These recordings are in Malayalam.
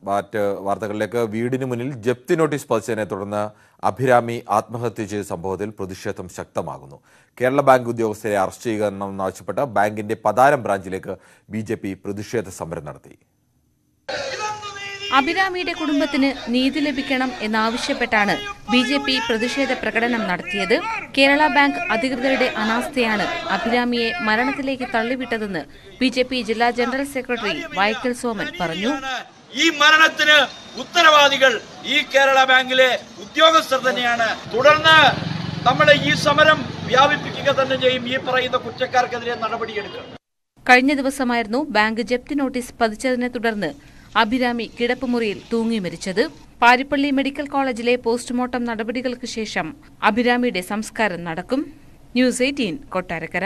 മറ്റ് വാർത്തകളിലേക്ക് വീടിന് മുന്നിൽ ജപ്തി നോട്ടീസ് പതിച്ചതിനെ തുടർന്ന് അഭിരാമി ആത്മഹത്യ ചെയ്ത സംഭവത്തിൽ പ്രതിഷേധം ശക്തമാകുന്നു കേരള ബാങ്ക് ഉദ്യോഗസ്ഥരെ അറസ്റ്റ് ചെയ്യണമെന്നാവശ്യപ്പെട്ട് ബാങ്കിന്റെ പതാരം ബ്രാഞ്ചിലേക്ക് ബി പ്രതിഷേധ സമരം നടത്തി അഭിരാമിയുടെ കുടുംബത്തിന് നീതി ലഭിക്കണം എന്നാവശ്യപ്പെട്ടാണ് ബി ജെ പി പ്രതിഷേധ പ്രകടനം നടത്തിയത് കേരള ബാങ്ക് അധികൃതരുടെ അനാസ്ഥയാണ് അഭിരാമിയെ മരണത്തിലേക്ക് തള്ളിവിട്ടതെന്ന് ബി ജെ പി ജില്ലാ ജനറൽ സെക്രട്ടറി വൈക്കൽ സോമൻ പറഞ്ഞു ഈ മരണത്തിന് ഉത്തരവാദികൾ ഈ കേരള ബാങ്കിലെ ഉദ്യോഗസ്ഥർ തന്നെയാണ് തുടർന്ന് നമ്മൾ ഈ സമരം വ്യാപിപ്പിക്കുക തന്നെ ചെയ്യും ഈ പറയുന്ന കുറ്റക്കാർക്കെതിരെ നടപടിയെടുക്കും കഴിഞ്ഞ ദിവസമായിരുന്നു ബാങ്ക് ജപ്തി നോട്ടീസ് പതിച്ചതിനെ തുടർന്ന് അഭിരാമി കിടപ്പുമുറിയിൽ തൂങ്ങി മരിച്ചത് പാരിപ്പള്ളി മെഡിക്കൽ കോളേജിലെ പോസ്റ്റ്മോർട്ടം നടപടികൾക്ക് ശേഷം അഭിരാമിയുടെ സംസ്കാരം നടക്കും ന്യൂസ് എയ്റ്റീൻ കൊട്ടാരക്കര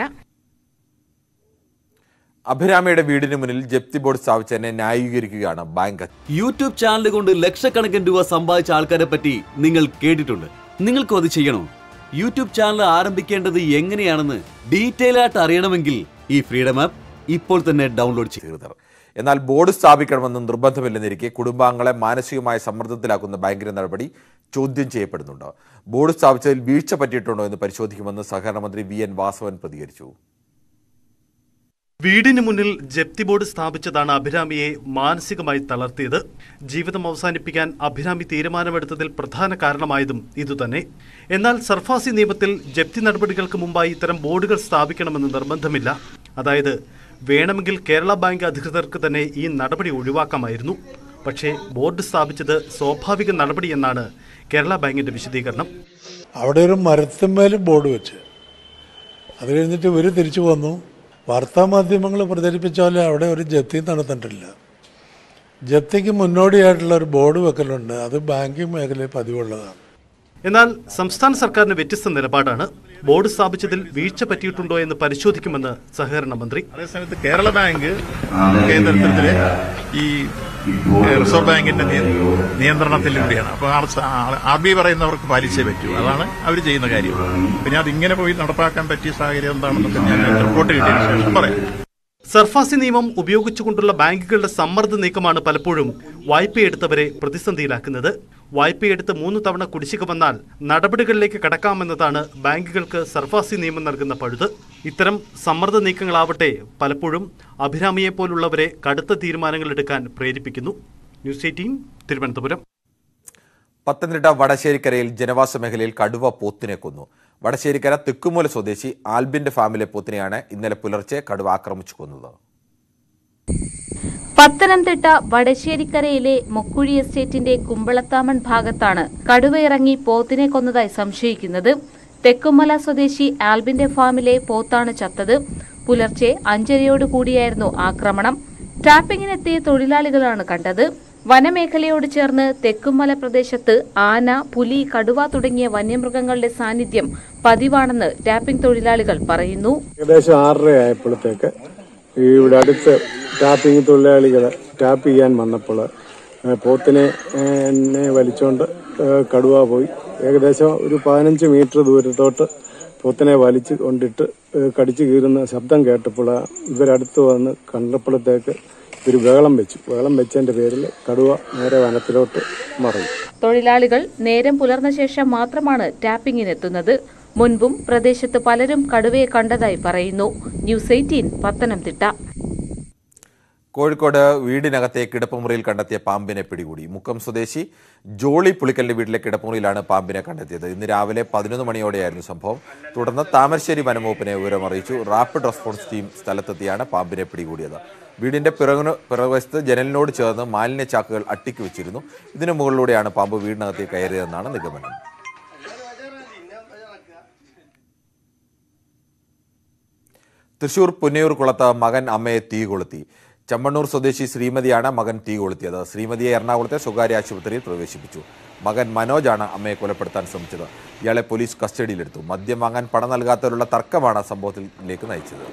അഭിരാമിയുടെ വീടിന് മുന്നിൽ ജപ്തി ബോർഡ് സ്ഥാപിച്ചതിനെ ന്യായീകരിക്കുകയാണ് ബാങ്ക് യൂട്യൂബ് ചാനൽ കൊണ്ട് ലക്ഷക്കണക്കിന് രൂപ സമ്പാദിച്ച ആൾക്കാരെ പറ്റി നിങ്ങൾ കേട്ടിട്ടുണ്ട് നിങ്ങൾക്കും അത് ചെയ്യണോ യൂട്യൂബ് ചാനൽ ആരംഭിക്കേണ്ടത് എങ്ങനെയാണെന്ന് ഡീറ്റെയിൽ ആയിട്ട് അറിയണമെങ്കിൽ ഈ ഫ്രീഡം ആപ്പ് ഇപ്പോൾ തന്നെ ഡൗൺലോഡ് ചെയ്യും അധികൃതർ എന്നാൽ ബോർഡ് സ്ഥാപിക്കണമെന്ന് നിർബന്ധമില്ലെന്നിരിക്കെ കുടുംബാംഗങ്ങളെ മാനസികമായ സമ്മർദ്ദത്തിലാക്കുന്ന ബാങ്കിന്റെ നടപടി ചോദ്യം ചെയ്യപ്പെടുന്നുണ്ട് ബോർഡ് സ്ഥാപിച്ചതിൽ വീഴ്ച പറ്റിയിട്ടുണ്ടോ എന്ന് പരിശോധിക്കുമെന്ന് സഹകരണ മന്ത്രി വി എൻ വാസവൻ പ്രതികരിച്ചു വീടിന് മുന്നിൽ ജപ്തി ബോർഡ് സ്ഥാപിച്ചതാണ് അഭിരാമിയെ മാനസികമായി തളർത്തിയത് ജീവിതം അവസാനിപ്പിക്കാൻ അഭിരാമി തീരുമാനമെടുത്തതിൽ പ്രധാന കാരണമായതും ഇതുതന്നെ എന്നാൽ സർഫാസി നിയമത്തിൽ ജപ്തി നടപടികൾക്ക് മുമ്പായി ഇത്തരം ബോർഡുകൾ സ്ഥാപിക്കണമെന്ന് നിർബന്ധമില്ല അതായത് വേണമെങ്കിൽ കേരള ബാങ്ക് അധികൃതർക്ക് തന്നെ ഈ നടപടി ഒഴിവാക്കാമായിരുന്നു പക്ഷേ ബോർഡ് സ്ഥാപിച്ചത് സ്വാഭാവിക നടപടിയെന്നാണ് കേരള ബാങ്കിന്റെ വിശദീകരണം അവിടെ ഒരു മരത്തുമ്മേലും ബോർഡ് വെച്ച് അത് കഴിഞ്ഞിട്ട് ഇവർ തിരിച്ചു വന്നു വാർത്താമാധ്യമങ്ങൾ പ്രചരിപ്പിച്ച പോലെ അവിടെ ഒരു ജപ്തി നടന്നിട്ടില്ല ജപ്തിക്ക് മുന്നോടിയായിട്ടുള്ള ഒരു ബോർഡ് വെക്കലുണ്ട് അത് ബാങ്കിങ് മേഖലയിൽ പതിവുള്ളതാണ് എന്നാൽ സംസ്ഥാന സർക്കാരിന് വ്യത്യസ്ത നിലപാടാണ് ബോർഡ് സ്ഥാപിച്ചതിൽ വീഴ്ച പറ്റിയിട്ടുണ്ടോ എന്ന് പരിശോധിക്കുമെന്ന് സഹകരണ മന്ത്രി അതേസമയത്ത് കേരള ബാങ്ക് കേന്ദ്രത്തിലെ ഈ റിസർവ് ബാങ്കിന്റെ നിയ- നിയന്ത്രണത്തിലൂടെയാണ് അപ്പോൾ ആർ ബി ഐ പറയുന്നവർക്ക് പാലിച്ചേ പറ്റൂ അതാണ് അവർ ചെയ്യുന്ന കാര്യം പിന്നെ അത് ഇങ്ങനെ പോയി നടപ്പാക്കാൻ പറ്റിയ സാഹചര്യം എന്താണെന്നൊക്കെ ഞാൻ റിപ്പോർട്ട് കിട്ടിയതിനു ശേഷം പറയാം സർഫാസി നിയമം ഉപയോഗിച്ചുകൊണ്ടുള്ള ബാങ്കുകളുടെ സമ്മർദ്ദ നീക്കമാണ് പലപ്പോഴും വായ്പയെടുത്തവരെ പ്രതിസന്ധിയിലാക്കുന്നത് വായ്പയെടുത്ത് മൂന്ന് തവണ കുടിശ്ശിക വന്നാൽ നടപടികളിലേക്ക് കടക്കാമെന്നതാണ് ബാങ്കുകൾക്ക് സർഫാസി നിയമം നൽകുന്ന പഴുത് ഇത്തരം സമ്മർദ്ദ നീക്കങ്ങളാവട്ടെ പലപ്പോഴും അഭിരാമിയെ പോലുള്ളവരെ കടുത്ത തീരുമാനങ്ങൾ എടുക്കാൻ പ്രേരിപ്പിക്കുന്നു ന്യൂസ് എയ്റ്റീൻ തിരുവനന്തപുരം പത്തനംതിട്ട വടശ്ശേരിക്കരയിൽ ജനവാസ മേഖലയിൽ കടുവ പോത്തിനെ കൊന്നു വടശ്ശേരിക്കര തെക്കുമൂല സ്വദേശി ആൽബിന്റെ ഫാമിലെ പോത്തിനെയാണ് ഇന്നലെ പുലർച്ചെ കടുവ ആക്രമിച്ചു കൊന്നത് പത്തനംതിട്ട വടശ്ശേരിക്കരയിലെ മൊക്കുഴി എസ്റ്റേറ്റിന്റെ കുമ്പളത്താമൺ ഭാഗത്താണ് കടുവയിറങ്ങി പോത്തിനെ കൊന്നതായി സംശയിക്കുന്നത് തെക്കുമല സ്വദേശി ആൽബിന്റെ ഫാമിലെ പോത്താണ് ചത്തത് പുലർച്ചെ അഞ്ചരയോട് കൂടിയായിരുന്നു ആക്രമണം ടാപ്പിങ്ങിനെത്തിയ തൊഴിലാളികളാണ് കണ്ടത് വനമേഖലയോട് ചേർന്ന് തെക്കുമല പ്രദേശത്ത് ആന പുലി കടുവ തുടങ്ങിയ വന്യമൃഗങ്ങളുടെ സാന്നിധ്യം പതിവാണെന്ന് ടാപ്പിംഗ് തൊഴിലാളികൾ പറയുന്നു ഏകദേശം ആറര ആയപ്പോഴത്തേക്ക് ഈ ഇവിടെ അടുത്ത് ടാപ്പിംഗ് തൊഴിലാളികൾ ടാപ്പ് ചെയ്യാൻ വന്നപ്പോൾ ഏ, പോത്തിനെ ഏ, എന്നെ വലിച്ചോണ്ട് ഏ, കടുവ പോയി ഏകദേശം ഒരു പതിനഞ്ച് മീറ്റർ ദൂരത്തോട്ട് പോത്തിനെ വലിച്ച് കൊണ്ടിട്ട് ഏ, കടിച്ചു കീറുന്ന ശബ്ദം കേട്ടപ്പോൾ ഇവരടുത്ത് വന്ന് കണ്ടപ്പോഴത്തേക്ക് ഇവർ ബഹളം വെച്ചു ബഹളം വെച്ചതിന്റെ പേരിൽ കടുവ നേരെ വനത്തിലോട്ട് മറഞ്ഞു തൊഴിലാളികൾ നേരം പുലർന്ന ശേഷം മാത്രമാണ് ടാപ്പിംഗിനെത്തുന്നത് മുൻപും പ്രദേശത്ത് പലരും കടുവയെ കണ്ടതായി പറയുന്നു ന്യൂസ് എയ്റ്റീൻ പത്തനംതിട്ട കോഴിക്കോട് വീടിനകത്തെ കിടപ്പുമുറിയിൽ കണ്ടെത്തിയ പാമ്പിനെ പിടികൂടി മുക്കം സ്വദേശി ജോളി പുളിക്കലിന്റെ വീട്ടിലെ കിടപ്പുമുറിയിലാണ് പാമ്പിനെ കണ്ടെത്തിയത് ഇന്ന് രാവിലെ പതിനൊന്ന് മണിയോടെയായിരുന്നു സംഭവം തുടർന്ന് താമരശ്ശേരി വനംവകുപ്പിനെ വിവരം അറിയിച്ചു റാപ്പിഡ് റെസ്പോൺസ് ടീം സ്ഥലത്തെത്തിയാണ് പാമ്പിനെ പിടികൂടിയത് വീടിന്റെ പിറകിന് പിറകുവശത്ത് ജനലിനോട് ചേർന്ന് മാലിന്യ ചാക്കുകൾ അട്ടിക്ക് വെച്ചിരുന്നു ഇതിനു മുകളിലൂടെയാണ് പാമ്പ് വീടിനകത്തേക്ക് കയറിയതെന്നാണ് നിഗമനം തൃശൂർ പുന്നയൂർ കുളത്ത് മകൻ അമ്മയെ തീ കൊളുത്തി ചമ്മണ്ണൂർ സ്വദേശി ശ്രീമതിയാണ് മകൻ തീ കൊളുത്തിയത് ശ്രീമതിയെ എറണാകുളത്തെ സ്വകാര്യ ആശുപത്രിയിൽ പ്രവേശിപ്പിച്ചു മകൻ മനോജാണ് അമ്മയെ കൊലപ്പെടുത്താൻ ശ്രമിച്ചത് ഇയാളെ പോലീസ് കസ്റ്റഡിയിലെടുത്തു മദ്യം വാങ്ങാൻ പണം നൽകാത്തവരുള്ള തർക്കമാണ് സംഭവത്തിലേക്ക് നയിച്ചത്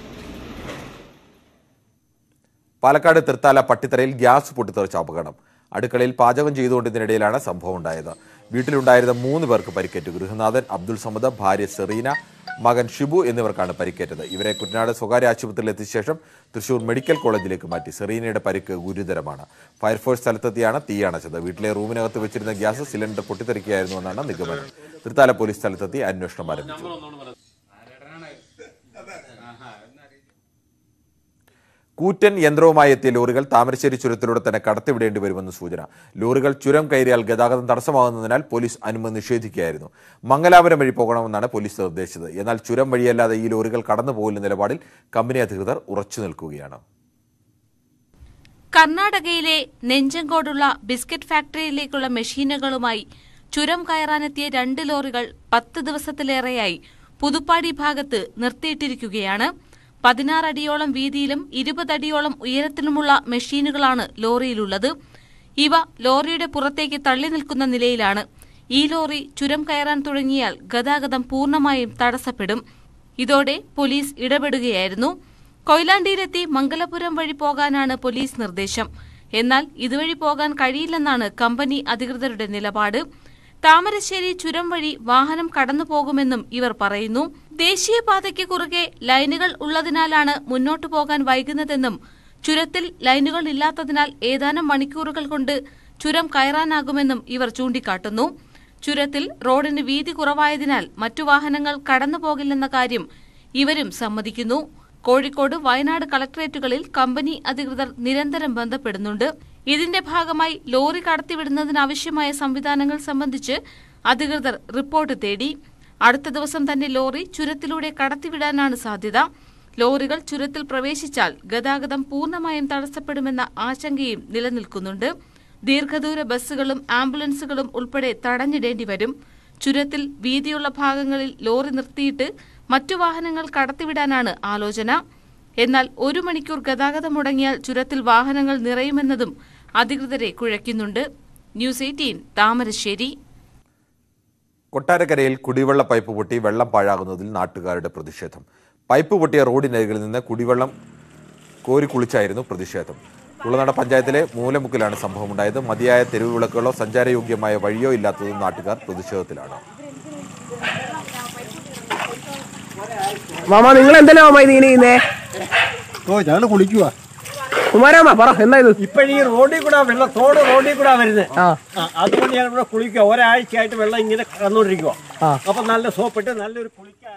പാലക്കാട് തൃത്താല പട്ടിത്തറയിൽ ഗ്യാസ് പൊട്ടിത്തെറിച്ച അപകടം അടുക്കളയിൽ പാചകം ചെയ്തുകൊണ്ടിരുന്നതിനിടയിലാണ് സംഭവം ഉണ്ടായത് വീട്ടിലുണ്ടായിരുന്ന മൂന്ന് പേർക്ക് പരിക്കേറ്റു ഗൃഹനാഥൻ അബ്ദുൾ സമദ് ഭാര്യ സെറീന മകൻ ഷിബു എന്നിവർക്കാണ് പരിക്കേറ്റത് ഇവരെ കുട്ടനാട് സ്വകാര്യ ആശുപത്രിയിൽ എത്തിച്ച ശേഷം തൃശൂർ മെഡിക്കൽ കോളേജിലേക്ക് മാറ്റി സെറീനയുടെ പരിക്ക് ഗുരുതരമാണ് ഫയർഫോഴ്സ് സ്ഥലത്തെത്തിയാണ് തീ അണച്ചത് വീട്ടിലെ റൂമിനകത്ത് വെച്ചിരുന്ന ഗ്യാസ് സിലിണ്ടർ പൊട്ടിത്തെറിക്കുകയായിരുന്നു എന്നാണ് നിഗമനം തൃത്താല പോലീസ് സ്ഥലത്തെത്തി അന്വേഷണം ആരംഭിച്ചു കൂറ്റൻ യന്ത്രവുമായി എത്തിയ ലോറികൾ താമരശ്ശേരി ചുരത്തിലൂടെ തന്നെ കടത്തിവിടേണ്ടി വരുമെന്ന് സൂചന ലോറികൾ ചുരം കയറിയാൽ ഗതാഗതം തടസ്സമാകുന്നതിനാൽ പോലീസ് അനുമതി നിഷേധിക്കുകയായിരുന്നു മംഗലാപുരം വഴി പോകണമെന്നാണ് പോലീസ് നിർദ്ദേശിച്ചത് എന്നാൽ ചുരം വഴിയല്ലാതെ ഈ ലോറികൾ കടന്നു പോകില്ല നിലപാടിൽ കമ്പനി അധികൃതർ ഉറച്ചു നിൽക്കുകയാണ് കർണാടകയിലെ നെഞ്ചങ്കോടുള്ള ബിസ്ക്കറ്റ് ഫാക്ടറിയിലേക്കുള്ള മെഷീനുകളുമായി ചുരം കയറാനെത്തിയ രണ്ട് ലോറികൾ പത്ത് ദിവസത്തിലേറെയായി പുതുപ്പാടി ഭാഗത്ത് നിർത്തിയിട്ടിരിക്കുകയാണ് പതിനാറടിയോളം വീതിയിലും ഇരുപതടിയോളം ഉയരത്തിലുമുള്ള മെഷീനുകളാണ് ലോറിയിലുള്ളത് ഇവ ലോറിയുടെ പുറത്തേക്ക് തള്ളി നിൽക്കുന്ന നിലയിലാണ് ഈ ലോറി ചുരം കയറാൻ തുടങ്ങിയാൽ ഗതാഗതം പൂർണ്ണമായും തടസ്സപ്പെടും ഇതോടെ പോലീസ് ഇടപെടുകയായിരുന്നു കൊയിലാണ്ടിയിലെത്തി മംഗലപുരം വഴി പോകാനാണ് പോലീസ് നിർദ്ദേശം എന്നാൽ ഇതുവഴി പോകാൻ കഴിയില്ലെന്നാണ് കമ്പനി അധികൃതരുടെ നിലപാട് താമരശ്ശേരി ചുരം വഴി വാഹനം കടന്നു പോകുമെന്നും ഇവർ പറയുന്നു ദേശീയപാതയ്ക്ക് കുറുകെ ലൈനുകൾ ഉള്ളതിനാലാണ് മുന്നോട്ടു പോകാൻ വൈകുന്നതെന്നും ചുരത്തിൽ ലൈനുകൾ ഇല്ലാത്തതിനാൽ ഏതാനും മണിക്കൂറുകൾ കൊണ്ട് ചുരം കയറാനാകുമെന്നും ഇവർ ചൂണ്ടിക്കാട്ടുന്നു ചുരത്തിൽ റോഡിന് വീതി കുറവായതിനാൽ മറ്റു വാഹനങ്ങൾ കടന്നു പോകില്ലെന്ന കാര്യം ഇവരും സമ്മതിക്കുന്നു കോഴിക്കോട് വയനാട് കളക്ടറേറ്റുകളിൽ കമ്പനി അധികൃതർ നിരന്തരം ബന്ധപ്പെടുന്നുണ്ട് ഇതിന്റെ ഭാഗമായി ലോറി കടത്തിവിടുന്നതിനാവശ്യമായ സംവിധാനങ്ങൾ സംബന്ധിച്ച് അധികൃതർ റിപ്പോർട്ട് തേടി അടുത്ത ദിവസം തന്നെ ലോറി ചുരത്തിലൂടെ കടത്തിവിടാനാണ് സാധ്യത ലോറികൾ ചുരത്തിൽ പ്രവേശിച്ചാൽ ഗതാഗതം പൂർണ്ണമായും തടസ്സപ്പെടുമെന്ന ആശങ്കയും നിലനിൽക്കുന്നുണ്ട് ദീർഘദൂര ബസ്സുകളും ആംബുലൻസുകളും ഉൾപ്പെടെ തടഞ്ഞിടേണ്ടി വരും ചുരത്തിൽ വീതിയുള്ള ഭാഗങ്ങളിൽ ലോറി നിർത്തിയിട്ട് മറ്റു വാഹനങ്ങൾ കടത്തിവിടാനാണ് ആലോചന എന്നാൽ ഒരു മണിക്കൂർ ഗതാഗതം മുടങ്ങിയാൽ ചുരത്തിൽ വാഹനങ്ങൾ നിറയുമെന്നതും അധികൃതരെ കുഴയ്ക്കുന്നുണ്ട് ന്യൂസ് എയ്റ്റീൻ താമരശ്ശേരി കൊട്ടാരക്കരയിൽ കുടിവെള്ള പൈപ്പ് പൊട്ടി വെള്ളം പാഴാകുന്നതിൽ നാട്ടുകാരുടെ പ്രതിഷേധം പൈപ്പ് പൊട്ടിയ റോഡിനരികിൽ നിന്ന് കുടിവെള്ളം കോരി കുളിച്ചായിരുന്നു പ്രതിഷേധം കുളനട പഞ്ചായത്തിലെ മൂലമുക്കിലാണ് സംഭവമുണ്ടായത് മതിയായ തെരുവ് വിളക്കുകളോ സഞ്ചാരയോഗ്യമായ വഴിയോ ഇല്ലാത്തതും നാട്ടുകാർ പ്രതിഷേധത്തിലാണ് മാമ നിങ്ങൾ എന്തെല്ലാം മാമ ഇത് ഇങ്ങനെ ചെയ്യുന്നേ ഓ ഞങ്ങൾ കുളിക്കുക കുമാരാമ പറ എന്താ ഇത് ഇപ്പഴീ റോഡിൽ കൂടെ വെള്ളം തോട് റോഡിൽ കൂടെ വരുന്നത് ആ അതുകൊണ്ട് ഞങ്ങൾ ഇവിടെ കുളിക്കുക ഒരാഴ്ചയായിട്ട് വെള്ളം ഇങ്ങനെ കടന്നുകൊണ്ടിരിക്കുക ആ. അപ്പൊ നല്ല സോപ്പിട്ട് നല്ലൊരു കുളിക്കാൻ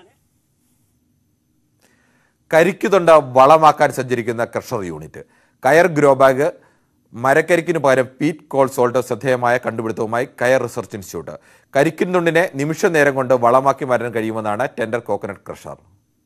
കരിക്കുതൊണ്ട വളമാക്കാൻ സഞ്ചരിക്കുന്ന ക്രഷർ യൂണിറ്റ് കയർ ഗ്രോ ബാഗ് മരക്കരിക്കിന് പകരം പീറ്റ് കോൾ സോൾട്ട് ശ്രദ്ധേയമായ കണ്ടുപിടുത്തവുമായി കയർ റിസർച്ച് ഇൻസ്റ്റിറ്റ്യൂട്ട് കരിക്കിൻ തുണ്ടിനെ നിമിഷ നേരം കൊണ്ട് വളമാക്കി മാറ്റാൻ കഴിയുമെന്നാണ് ടെൻഡർ കോക്കനട്ട് ക്രഷർ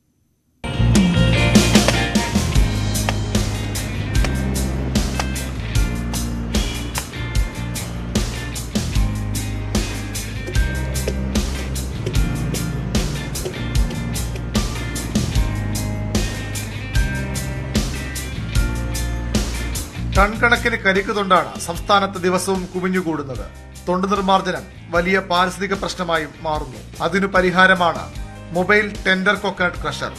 ടൺ കണക്കിന് കരിക്ക് തൊണ്ടാണ് സംസ്ഥാനത്ത് ദിവസവും കുമിഞ്ഞുകൂടുന്നത് തൊണ്ട് നിർമ്മാർജ്ജനം വലിയ പാരിസ്ഥിതിക പ്രശ്നമായും മാറുന്നു അതിനു പരിഹാരമാണ് മൊബൈൽ ടെൻഡർ കോക്കനട്ട് ക്രഷർ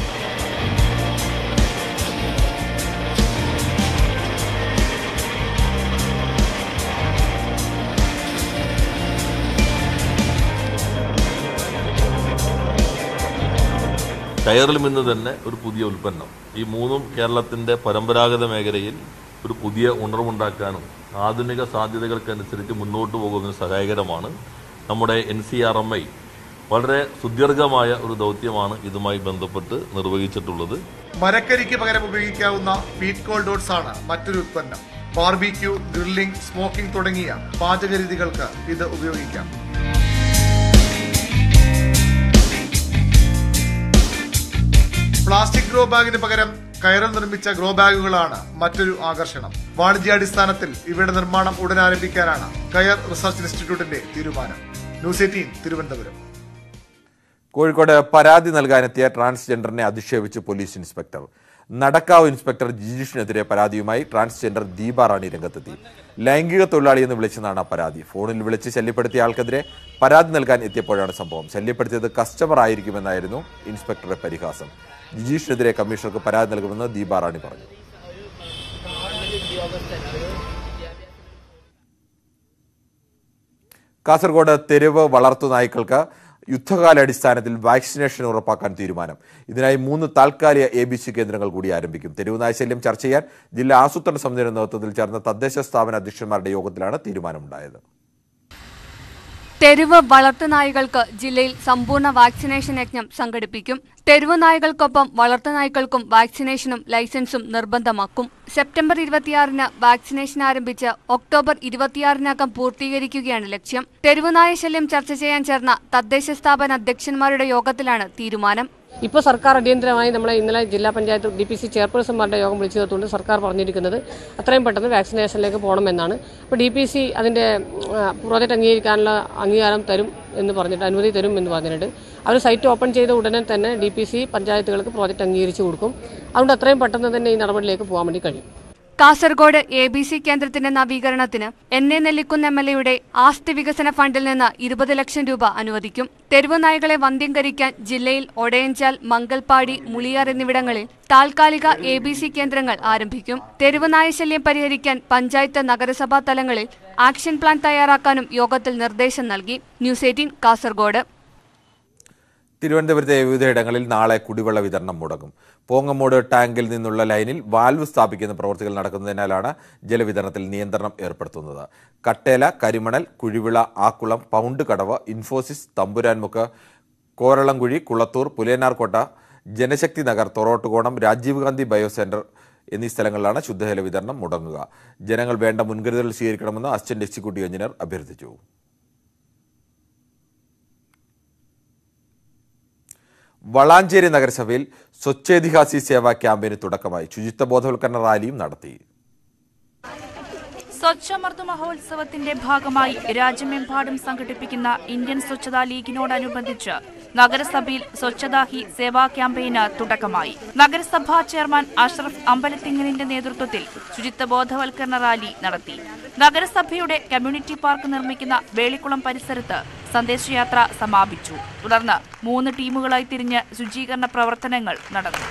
കയറിൽ നിന്ന് തന്നെ ഒരു പുതിയ ഉൽപ്പന്നം ഈ മൂന്നും കേരളത്തിന്റെ പരമ്പരാഗത മേഖലയിൽ ഒരു പുതിയ ഉണർവുണ്ടാക്കാനും ആധുനിക സാധ്യതകൾക്കനുസരിച്ച് മുന്നോട്ട് പോകുന്നതിന് സഹായകരമാണ് നമ്മുടെ N C R M I വളരെ സുദീർഘമായ ഒരു ദൗത്യമാണ് ഇതുമായി ബന്ധപ്പെട്ട് നിർവഹിച്ചിട്ടുള്ളത് മരക്കരിക്ക് പകരം ഉപയോഗിക്കാവുന്ന പീറ്റ് കോൾ ഡോട്ട്സ് ആണ് മറ്റൊരു ഉൽപ്പന്നം ബാർബിക്യൂ ഗ്രില്ലിംഗ് സ്മോക്കിംഗ് തുടങ്ങിയ പാചകരീതികൾക്ക് ഇത് ഉപയോഗിക്കാം പ്ലാസ്റ്റിക് ഗ്രോ ബാഗിന് പകരം കയറിൽ നിർമ്മിച്ച ഗ്രോ ബാഗുകളാണ് മറ്റൊരു ആകർഷണം വാണിജ്യാടിസ്ഥാനത്തിൽ ഇവയുടെ നിർമ്മാണം ഉടൻ ആരംഭിക്കാനാണ് കയർ റിസർച്ച് ഇൻസ്റ്റിറ്റ്യൂട്ടിന്റെ തീരുമാനം ന്യൂസ് എയ്റ്റീൻ തിരുവനന്തപുരം കോഴിക്കോട് പരാതി നൽകാനെത്തിയ ട്രാൻസ്ജെൻഡറിനെ അധിക്ഷേപിച്ച് പോലീസ് ഇൻസ്പെക്ടർ നടക്കാവ് ഇൻസ്പെക്ടർ ജിജീഷിനെതിരെ പരാതിയുമായി ട്രാൻസ്ജെൻഡർ ദീപ റാണി രംഗത്തെത്തി ലൈംഗിക തൊഴിലാളി എന്ന് വിളിച്ചെന്നാണ് പരാതി ഫോണിൽ വിളിച്ച് ശല്യപ്പെടുത്തിയ ആൾക്കെതിരെ പരാതി നൽകാൻ എത്തിയപ്പോഴാണ് സംഭവം ശല്യപ്പെടുത്തിയത് കസ്റ്റമർ ആയിരിക്കുമെന്നായിരുന്നു ഇൻസ്പെക്ടറുടെ പരിഹാസം ജിജീഷിനെതിരെ കമ്മീഷണർക്ക് പരാതി നൽകുമെന്ന് ദീപ റാണി പറഞ്ഞു കാസർഗോഡ് തെരുവ് വളർത്തു നായ്ക്കൾക്ക് യുദ്ധകാലാടിസ്ഥാനത്തിൽ വാക്സിനേഷൻ ഉറപ്പാക്കാൻ തീരുമാനം ഇതിനായി മൂന്ന് താൽക്കാലിക എ ബി സി കേന്ദ്രങ്ങൾ കൂടി ആരംഭിക്കും തെരുവ് നായ്ശല്യം ചർച്ച ചെയ്യാൻ ജില്ലാ ആസൂത്രണ സമിതിയുടെ നേതൃത്വത്തിൽ ചേർന്ന തദ്ദേശ സ്ഥാപന അധ്യക്ഷന്മാരുടെ യോഗത്തിലാണ് തീരുമാനമുണ്ടായത് തെരുവ് വളർത്തുനായ്ക്കൾക്ക് ജില്ലയിൽ സമ്പൂർണ്ണ വാക്സിനേഷൻ യജ്ഞം സംഘടിപ്പിക്കും തെരുവ് നായ്ക്കൾക്കൊപ്പം വളർത്തുനായ്ക്കൾക്കും വാക്സിനേഷനും ലൈസൻസും നിർബന്ധമാക്കും സെപ്റ്റംബർ ഇരുപത്തിയാറിന് വാക്സിനേഷൻ ആരംഭിച്ച് ഒക്ടോബർ ഇരുപത്തിയാറിനകം പൂർത്തീകരിക്കുകയാണ് ലക്ഷ്യം തെരുവുനായ ശല്യം ചർച്ച ചെയ്യാൻ ചേർന്ന തദ്ദേശ സ്ഥാപന അധ്യക്ഷന്മാരുടെ യോഗത്തിലാണ് തീരുമാനം ഇപ്പോൾ സർക്കാർ അടിയന്തരമായി നമ്മളെ ഇന്നലെ ജില്ലാ പഞ്ചായത്ത് ഡി പി സി ചെയർപേഴ്സൺമാരുടെ യോഗം വിളിച്ചു ചേർത്തുകൊണ്ട് സർക്കാർ പറഞ്ഞിരിക്കുന്നത് അത്രയും പെട്ടെന്ന് വാക്സിനേഷനിലേക്ക് പോകണമെന്നാണ് അപ്പോൾ ഡി പി സി അതിൻ്റെ പ്രോജക്റ്റ് അംഗീകരിക്കാനുള്ള അംഗീകാരം തരും എന്ന് പറഞ്ഞിട്ട് അനുമതി തരും എന്ന് പറഞ്ഞിട്ട് അവർ സൈറ്റ് ഓപ്പൺ ചെയ്ത ഉടനെ തന്നെ ഡി പി സി പഞ്ചായത്തുകൾക്ക് പ്രോജക്റ്റ് അംഗീകരിച്ചു കൊടുക്കും അതുകൊണ്ട് അത്രയും പെട്ടെന്ന് തന്നെ ഈ നടപടിയിലേക്ക് പോകാൻ വേണ്ടി കഴിയും കാസർഗോഡ് എ ബി സി കേന്ദ്രത്തിന്റെ നവീകരണത്തിന് N A Nellikkunnu M L എയുടെ ആസ്തി വികസന ഫണ്ടിൽ നിന്ന് ഇരുപത് ലക്ഷം രൂപ അനുവദിക്കും തെരുവ് നായ്ക്കളെ വന്ധ്യംകരിക്കാൻ ജില്ലയിൽ ഒടയഞ്ചാൽ മംഗൽപാടി മുളിയാർ എന്നിവിടങ്ങളിൽ താൽക്കാലിക എ ബി സി കേന്ദ്രങ്ങൾ ആരംഭിക്കും തെരുവ് നായശല്യം പരിഹരിക്കാൻ പഞ്ചായത്ത് നഗരസഭാ തലങ്ങളിൽ ആക്ഷൻ പ്ലാൻ തയ്യാറാക്കാനും യോഗത്തിൽ നിർദ്ദേശം നൽകി ന്യൂസ് എയ്റ്റീൻ കാസർഗോഡ് തിരുവനന്തപുരത്തെ വിവിധയിടങ്ങളിൽ നാളെ കുടിവെള്ള വിതരണം മുടങ്ങും പോങ്ങമൂട് ടാങ്കിൽ നിന്നുള്ള ലൈനിൽ വാൽവ് സ്ഥാപിക്കുന്ന പ്രവൃത്തികൾ നടക്കുന്നതിനാലാണ് ജലവിതരണത്തിൽ നിയന്ത്രണം ഏർപ്പെടുത്തുന്നത് Kattela Karimanal Kuzhivila Akkulam Pound Kadavu Infosys Thampuranmukku Koralamkuzhi Kulathoor Pulenarkotta Janashakthi Nagar Thorottukonam Rajiv Gandhi bio centre എന്നീ സ്ഥലങ്ങളിലാണ് ശുദ്ധജല വിതരണം മുടങ്ങുക ജനങ്ങൾ വേണ്ട മുൻകരുതൽ സ്വീകരിക്കണമെന്ന് അസിസ്റ്റന്റ് എക്സിക്യൂട്ടീവ് എഞ്ചിനീയർ അഭ്യർത്ഥിച്ചു വളാഞ്ചേരി നഗരസഭയിൽ സ്വച്ഛേതിഹാസി സേവാ ക്യാമ്പയിന് തുടക്കമായി ശുചിത്വ ബോധവൽക്കരണ റാലിയും നടത്തി സ്വച്ഛമർദ്ദ മഹോത്സവത്തിന്റെ ഭാഗമായി രാജ്യമെമ്പാടും സംഘടിപ്പിക്കുന്ന ഇന്ത്യൻ സ്വച്ഛതാ ലീഗിനോടനുബന്ധിച്ച് നഗരസഭയിൽ സ്വച്ഛതാ ഹി സേവാ ക്യാമ്പയിന് തുടക്കമായി നഗരസഭാ ചെയർമാൻ അഷ്റഫ് അമ്പലത്തിങ്ങലിന്റെ നേതൃത്വത്തിൽ ശുചിത്വ ബോധവൽക്കരണ റാലി നടത്തി നഗരസഭയുടെ കമ്മ്യൂണിറ്റി പാർക്ക് നിർമ്മിക്കുന്ന വേളിക്കുളം പരിസരത്ത് സന്ദേശയാത്ര സമാപിച്ചു തുടർന്ന് മൂന്ന് ടീമുകളായി തിരിഞ്ഞ് ശുചീകരണ പ്രവർത്തനങ്ങൾ നടന്നു